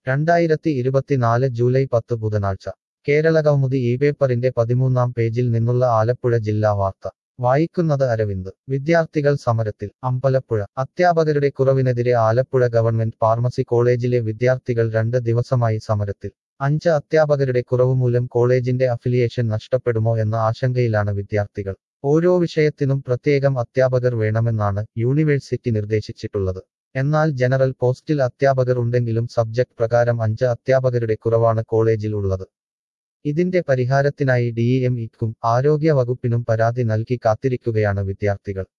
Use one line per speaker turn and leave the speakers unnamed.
രണ്ടായിരത്തി ഇരുപത്തിനാല് ജൂലൈ പത്ത് ബുധനാഴ്ച കേരള കൗമുദി ഈ പേപ്പറിന്റെ പതിമൂന്നാം പേജിൽ നിന്നുള്ള ആലപ്പുഴ ജില്ലാ വാർത്ത വായിക്കുന്നത് അരവിന്ദ് വിദ്യാർത്ഥികൾ സമരത്തിൽ അമ്പലപ്പുഴ അധ്യാപകരുടെ കുറവിനെതിരെ ആലപ്പുഴ ഗവൺമെന്റ് ഫാർമസി കോളേജിലെ വിദ്യാർത്ഥികൾ രണ്ട് ദിവസമായി സമരത്തിൽ അഞ്ച് അധ്യാപകരുടെ കുറവുമൂലം കോളേജിന്റെ അഫിലിയേഷൻ നഷ്ടപ്പെടുമോ എന്ന ആശങ്കയിലാണ് വിദ്യാർത്ഥികൾ ഓരോ വിഷയത്തിനും പ്രത്യേകം അധ്യാപകർ വേണമെന്നാണ് യൂണിവേഴ്സിറ്റി നിർദ്ദേശിച്ചിട്ടുള്ളത് എന്നാൽ ജനറൽ പോസ്റ്റിൽ അധ്യാപകർ ഉണ്ടെങ്കിലും സബ്ജക്ട് പ്രകാരം അഞ്ച് അധ്യാപകരുടെ കുറവാണ് കോളേജിൽ ഉള്ളത് ഇതിന്റെ പരിഹാരത്തിനായി ഡിഇഎംഇക്കും ആരോഗ്യ വകുപ്പിനും പരാതി നൽകി കാത്തിരിക്കുകയാണ് വിദ്യാർത്ഥികൾ